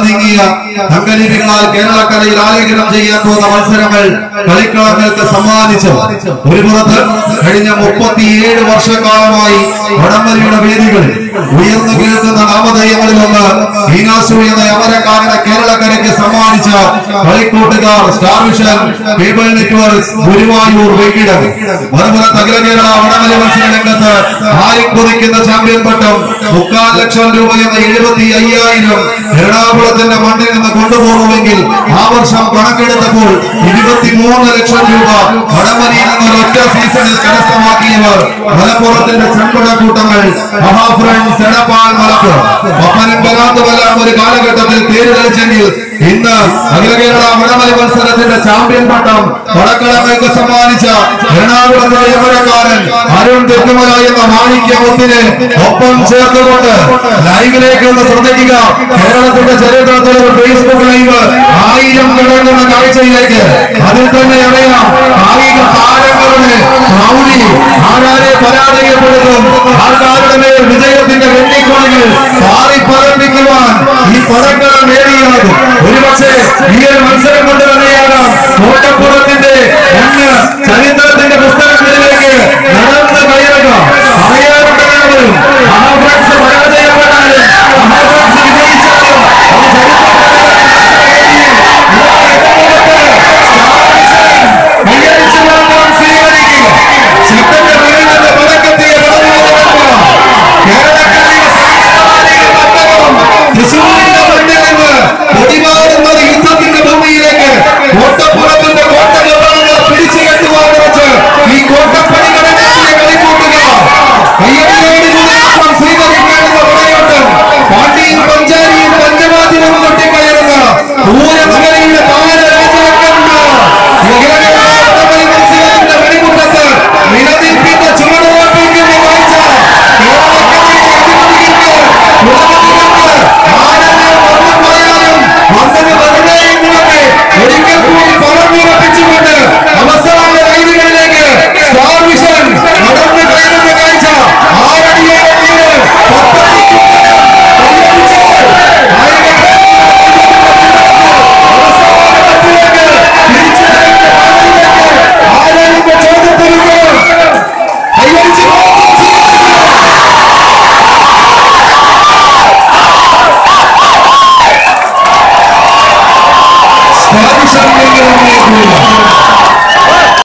നീങ്ങിയ തങ്കലിപികളാൽ കേരളക്കരയിൽ ആലേഖനം ചെയ്യാൻ പോകുന്ന മത്സരങ്ങൾ കളിക്കളങ്ങൾക്ക് സമ്മാനിച്ചു ഒരു പുറത്ത് കഴിഞ്ഞ മുപ്പത്തിയേഴ് വർഷക്കാലമായി വടംവലിയുടെ വേദികളിൽ ഉയർന്നു കേൾക്കുന്ന നാമധേയങ്ങളിലൊന്ന് ഈനാസു എന്ന അമരക്കാരനെ കേരളക്കരയ്ക്ക് സമ്മാനിച്ച കളിക്കൂട്ടുകാർ star vision cable networks Guruvayur Venkitam മറുപുറത്ത് അഖില കേരള വടംവലി മത്സര രംഗത്ത് ആയിക്കുറിക്കുന്ന ചാമ്പ്യൻ പട്ടം മുക്കാൽ ലക്ഷം രൂപ എന്ന എഴുപത്തി അയ്യായിരം എറണാകുളത്തിന്റെ മണ്ണിൽ നിന്ന് കൊണ്ടുപോകണമെങ്കിൽ ആ വർഷം കണക്കെടുത്തപ്പോൾ ഇരുപത്തിമൂന്ന് ലക്ഷം രൂപ വടംവലിയിൽ നിന്ന് ഒരൊറ്റ സീസണിൽ കരസ്ഥമാക്കിയവർ മലപ്പുറത്തിന്റെ ചെമ്പട കൂട്ടങ്ങൾ മഹാഫ്രണ്ട്സ് എടപ്പാൾ മലപ്പുറം ഒപ്പനും ബലാത്തുമെല്ലാം ഒരു കാലഘട്ടത്തിൽ പേര് കളിച്ചെങ്കിൽ ഇന്ന് അഖില കേരള വടംവലി മത്സരത്തിന്റെ ചാമ്പ്യൻ പട്ടം വടക്കളമേക്ക് സമ്മാനിച്ച എറണാകുളത്തെ യമരക്കാരൻ അരുൺ തെക്കുമല എന്ന മാണിക്യമുത്തിനെ ഒപ്പം ചേർത്തുകൊണ്ട് ലൈവിലേക്ക് ഒന്ന് ശ്രദ്ധിക്കുക കേരളത്തിന്റെ ചരിത്രത്തിൽ ഒരു ഫേസ്ബുക്ക് ലൈവ് ആയിരം കിടങ്ങുന്ന കാഴ്ചയിലേക്ക് അതിൽ തന്നെ അറിയാം കായിക താരങ്ങളുടെ പ്രൗഢി ആരാരെ പരാജയപ്പെടുത്തും ആൾക്കാരുടെ മേൽ വിജയത്തിന്റെ വെള്ളിക്കോണികൾ പാറി പറപ്പിക്കുവാൻ ഈ പടക്കളം നേടിയാകും ഒരുപക്ഷെ ഈ ഒരു മത്സരം കൊണ്ട് തന്നെയാകാം കോട്ടപ്പുറത്തിന്റെ ഒന്ന് ചരിത്രത്തിന്റെ പുസ്തകങ്ങളിലേക്ക് നടന്ന് കയറുക പറയാറുണ്ടാകും മഹാഫ്രണ്ട്സ് പരാജയപ്പെട്ടാലും മഹാഫ്രണ്ട്സ് വിജയിച്ചാലും അത് കയ്യടിച്ചു വാങ്ങാൻ സ്വീകരിക്കുക ശബ്ദത്തെ പറയുന്നത് പടക്കത്തിയെ കേരളക്കരയിൽ സാംസ്കാരിക പട്ടണം തൃശ്ശൂരിന്റെ മണ്ണിൽ നിന്ന് പൊടിമാറുന്നത് യുദ്ധത്തിന്റെ ഭൂമിയിലേക്ക് കോട്ടപ്പുറത്തിന്റെ കോട്ട നിർമ്മാണങ്ങൾ പിടിച്ചു കെട്ടുവാൻ വെച്ച് ഈ കോട്ടപ്പണികളെ നെറ്റിയെ കളിക്കൂട്ടുക കയ്യടിയോടുകൂടി മാത്രം സ്വീകരിക്കേണ്ടുന്ന പടയോട്ടം പാണ്ടിയും പഞ്ചാരിയും പഞ്ചവാദ്യവും കൊട്ടിക്കയറുക പൂരമകരയുടെ താരരാജാക്കന്മാർ നഗരങ്ങളുടെ മത്സരത്തിന്റെ വെടിമുട്ടത്ത് നിലനിൽപ്പിന്റെ ചുവടുറപ്പിക്കുന്ന കാഴ്ച കേരളക്കരയിലെ അധിപതികൾക്ക് പുറമതികൾക്ക് ആരെല്ലാം ഒന്നും പറയാനും വന്നത് വെറുതെ എന്നുള്ളത് ഒരിക്കൽ കൂടി പറഞ്ഞുറപ്പിച്ചുകൊണ്ട് അവസാന ലൈനുകളിലേക്ക് സ്റ്റാർ വിഷൻ നടന്നു കയറുന്ന കാഴ്ച ആരടിയോടെ തീരെ പത്തടിക്കുമ്പോൾ കൈയടിച്ച് അവസാനത്തിലേക്ക് തിരിച്ചു ആരടിന്റെ ചോദ്യത്തിലേക്ക് കൈയടിച്ചു